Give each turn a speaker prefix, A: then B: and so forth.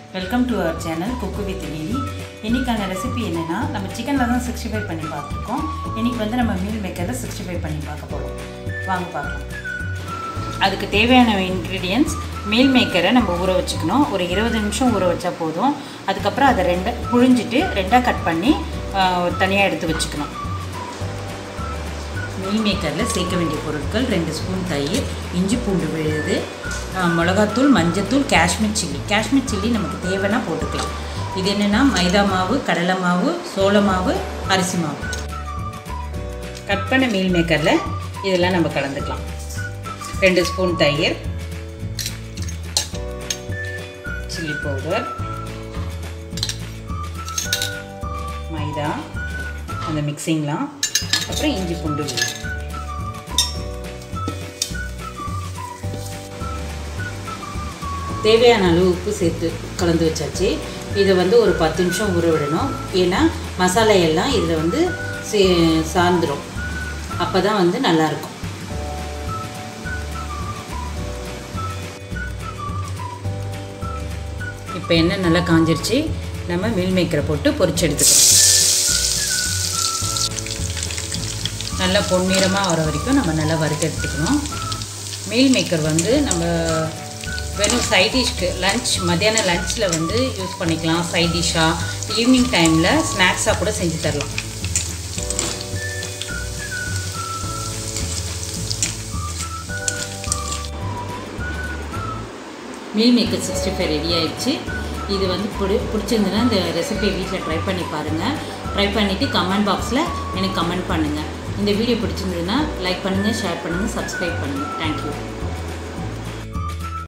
A: welcome to our channel cook with வீலி இன்றைக்கான recipe என்னென்னா நம்ம சிக்கனில் தான் சிக்ஸ்டி ஃபைவ் பண்ணி பார்த்துருக்கோம் இன்றைக்கி வந்து நம்ம மீல் மேக்கரில் சிக்ஸ்டி ஃபைவ் பண்ணி பார்க்க போகிறோம் வாங்க பார்க்கலாம் அதுக்கு தேவையான இன்க்ரீடியன்ஸ் மீல் மேக்கரை நம்ம ஊற வச்சுக்கணும் ஒரு இருபது நிமிஷம் ஊற வச்சா போதும் அதுக்கப்புறம் அதை ரெண்டை புழிஞ்சிட்டு ரெண்டாக கட் பண்ணி தனியாக எடுத்து வச்சுக்கணும் மீல் மேக்கரில் சேர்க்க வேண்டிய பொருட்கள் ரெண்டு ஸ்பூன் தயிர் இஞ்சி பூண்டு விழுது மிளகாத்தூள் மஞ்சத்தூள் காஷ்மீர் சில்லி காஷ்மீர் சில்லி நமக்கு தேவைன்னா போட்டுக்கலாம் இது என்னென்னா மைதா மாவு கடலை மாவு சோள மாவு அரிசி மாவு கட் பண்ண மீல் மேக்கரில் இதெல்லாம் நம்ம கலந்துக்கலாம் ரெண்டு ஸ்பூன் தயிர் சில்லி பவுடர் மைதா அந்த மிக்சிங்லாம் அப்புறம் இஞ்சி பூண்டு விழுது தேவையான அளவு உப்பு சேர்த்து கலந்து வச்சாச்சு இதை வந்து ஒரு பத்து நிமிஷம் ஊற விடணும் ஏன்னா மசாலா எல்லாம் இதில் வந்து சே சார்ந்துடும் அப்போ தான் வந்து நல்லாயிருக்கும் இப்போ எண்ணெய் நல்லா காஞ்சிருச்சு நம்ம மீல் மேக்கரை போட்டு பொரிச்சு எடுத்துக்கலாம் நல்லா பொன்னிறமாக வர வரைக்கும் நம்ம நல்லா வறுத்து எடுத்துக்கணும் மீல் மேக்கர் வந்து நம்ம வெறும் சைட் டிஷ்க்கு லன்ச் மத்தியான லன்ச்சில் வந்து யூஸ் பண்ணிக்கலாம் சைட் டிஷ்ஷாக ஈவினிங் டைமில் ஸ்நாக்ஸாக கூட செஞ்சு தரலாம் meal maker sixty five ready ஆயிடுச்சு இது வந்து பிடி பிடிச்சிருந்துன்னா இந்த ரெசிபியை வீட்டில் ட்ரை பண்ணி பாருங்கள் ட்ரை பண்ணிவிட்டு கமெண்ட் பாக்ஸில் எனக்கு கமெண்ட் பண்ணுங்கள் இந்த வீடியோ பிடிச்சிருந்ததுன்னா லைக் பண்ணுங்கள் ஷேர் பண்ணுங்கள் சப்ஸ்கிரைப் பண்ணுங்கள் தேங்க்யூ